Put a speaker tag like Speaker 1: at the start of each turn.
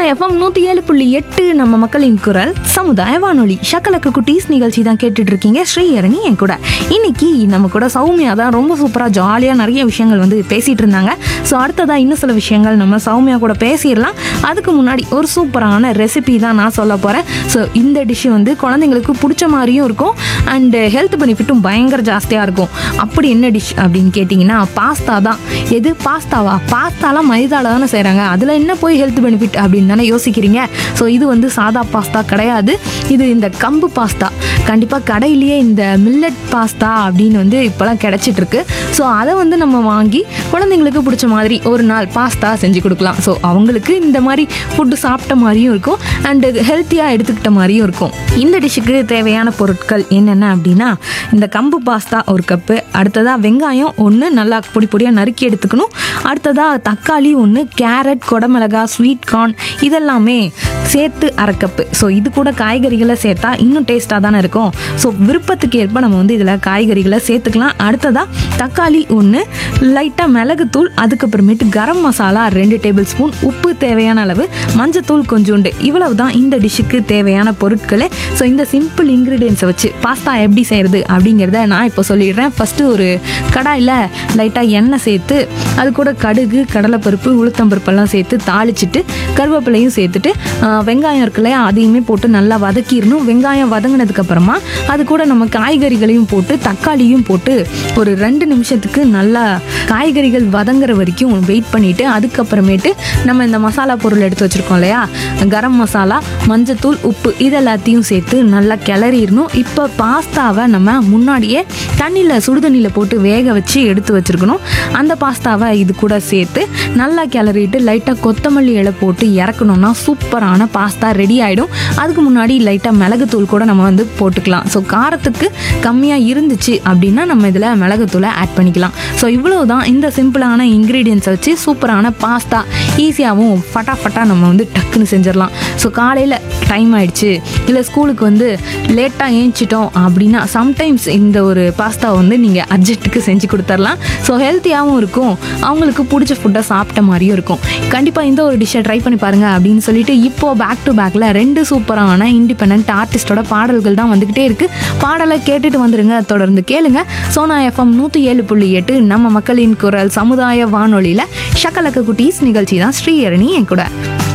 Speaker 1: FM நூற்றி ஏழு புள்ளி எட்டு நம்ம மக்களின் குரல் சமுதாய வானொலி ஷக்கலக்கு குட்டீஸ் நிகழ்ச்சி தான் கேட்டுட்டு இருக்கீங்க ஸ்ரீஹரணி என் கூட இன்னைக்கு நம்ம கூட சௌமியா தான் ரொம்ப சூப்பராக ஜாலியாக நிறைய விஷயங்கள் வந்து பேசிட்டு இருந்தாங்க ஸோ அடுத்ததாக இன்னும் சில விஷயங்கள் நம்ம சௌமியா கூட பேசிடலாம் அதுக்கு முன்னாடி ஒரு சூப்பரான ரெசிபி தான் நான் சொல்ல போகிறேன் ஸோ இந்த டிஷ்ஷு வந்து குழந்தைங்களுக்கு பிடிச்ச மாதிரியும் இருக்கும் அண்டு ஹெல்த் பெனிஃபிட்டும் பயங்கர ஜாஸ்தியாக இருக்கும் அப்படி என்ன டிஷ் அப்படின்னு கேட்டிங்கன்னா பாஸ்தா தான் எது பாஸ்தாவா பாஸ்தாலாம் மைதால தானே செய்கிறாங்க அதில் என்ன போய் ஹெல்த் பெனிஃபிட் அப்படின்னு தானே யோசிக்கிறீங்க ஸோ இது வந்து சாதா பாஸ்தா கிடையாது இது இந்த கம்பு பாஸ்தா கண்டிப்பாக கடையிலேயே இந்த மில்லட் பாஸ்தா அப்படின்னு வந்து இப்போலாம் கிடச்சிட்டு இருக்கு ஸோ அதை வந்து நம்ம வாங்கி குழந்தைங்களுக்கு பிடிச்ச மாதிரி ஒரு நாள் பாஸ்தா செஞ்சு கொடுக்கலாம் ஸோ அவங்களுக்கு இந்த மாதிரி ஃபுட்டு சாப்பிட்ட மாதிரியும் இருக்கும் அண்டு ஹெல்த்தியாக எடுத்துக்கிட்ட மாதிரியும் இருக்கும் இந்த டிஷ்ஷுக்கு தேவையான பொருட்கள் என்னென்ன அப்படின்னா இந்த கம்பு பாஸ்தா ஒரு கப்பு அடுத்ததாக வெங்காயம் ஒன்று நல்லா பொடி பொடியாக நறுக்கி எடுத்துக்கணும் அடுத்ததாக தக்காளி ஒன்று கேரட் கொடமிளகா ஸ்வீட் கார்ன் இதெல்லாமே சேர்த்து அரை கப்பு ஸோ இது கூட காய்கறிகளை சேர்த்தா இன்னும் டேஸ்ட்டாக தானே இருக்கும் ஸோ விருப்பத்துக்கு ஏற்ப நம்ம வந்து இதில் காய்கறிகளை சேர்த்துக்கலாம் அடுத்ததாக தக்காளி ஒன்று லைட்டாக மிளகுத்தூள் அதுக்கப்புறமேட்டு கரம் மசாலா ரெண்டு டேபிள் ஸ்பூன் உப்பு தேவையான அளவு மஞ்சத்தூள் கொஞ்சோண்டு இவ்வளவு தான் இந்த டிஷ்ஷுக்கு தேவையான பொருட்களே ஸோ இந்த சிம்பிள் இன்க்ரீடியன்ஸை வச்சு பாஸ்தா எப்படி செய்கிறது அப்படிங்கிறத நான் இப்போ சொல்லிடுறேன் ஃபஸ்ட்டு ஒரு கடாயில் லைட்டாக எண்ணெய் சேர்த்து அது கூட கடுகு கடலைப்பருப்பு உளுத்தம்பருப்பெல்லாம் சேர்த்து தாளிச்சிட்டு கருவேப்பிலையும் சேர்த்துட்டு ஆ, வெங்காயம் இருக்கு இல்லையா அதையுமே போட்டு நல்லா வதக்கிடணும் வெங்காயம் வதங்கினதுக்கு அப்புறமா அது கூட நம்ம காய்கறிகளையும் போட்டு தக்காளியும் போட்டு ஒரு ரெண்டு நிமிஷத்துக்கு நல்லா காய்கறிகள் வதங்குற வரைக்கும் வெயிட் பண்ணிட்டு அதுக்கப்புறமேட்டு நம்ம இந்த மசாலா பொருள் எடுத்து வச்சிருக்கோம் இல்லையா கரம் மசாலா மஞ்சத்தூள் உப்பு இது எல்லாத்தையும் சேர்த்து நல்லா கிளறிடணும் இப்போ பாஸ்தாவை நம்ம முன்னாடியே தண்ணியில் சுடுதண்ணியில் போட்டு வேக வச்சு எடுத்து வச்சிருக்கணும் அந்த பாஸ்தாவை இது கூட சேர்த்து நல்லா கிளறிட்டு லைட்டாக கொத்தமல்லி இலை போட்டு இறக்கணும்னா சூப்பரான பாஸ்தா ரெடி ஆகிடும் அதுக்கு முன்னாடி லைட்டாக மிளகுத்தூள் கூட நம்ம வந்து போட்டுக்கலாம் ஸோ காரத்துக்கு கம்மியாக இருந்துச்சு அப்படின்னா நம்ம இதில் மிளகுத்தூளை ஆட் பண்ணிக்கலாம் ஸோ இவ்வளோ தான் இந்த சிம்பிளான இன்க்ரீடியன்ஸை வச்சு சூப்பரான பாஸ்தா ஈஸியாகவும் ஃபட்டாஃபட்டா நம்ம வந்து டக்குன்னு செஞ்சிடலாம் ஸோ காலையில் டைம் ஆயிடுச்சு இல்லை ஸ்கூலுக்கு வந்து லேட்டாக ஏஞ்சிட்டோம் அப்படின்னா சம்டைம்ஸ் இந்த ஒரு பாஸ்தா வந்து நீங்கள் அர்ஜென்ட்டுக்கு செஞ்சு கொடுத்துர்லாம் ஸோ ஹெல்த்தியாகவும் இருக்கும் அவங்களுக்கு பிடிச்ச ஃபுட்டை சாப்பிட்ட மாதிரியும் இருக்கும் கண்டிப்பாக இந்த ஒரு டிஷ்ஷை ட்ரை பண்ணி பாருங்க அப்படின்னு சொல்லிட்டு இப்போ பேக் டு பேக்கில் ரெண்டு சூப்பரான இண்டிபெண்ட் ஆர்டிஸ்டோட பாடல்கள் தான் வந்துக்கிட்டே இருக்கு பாடலை கேட்டுட்டு வந்துருங்க தொடர்ந்து கேளுங்க சோனா எஃப்எம் நூற்றி ஏழு புள்ளி எட்டு நம்ம மக்களின் குரல் சமுதாய வானொலியில் ஷக்கலக்க குட்டீஸ் நிகழ்ச்சி தான் ஸ்ரீஹரணி என் கூட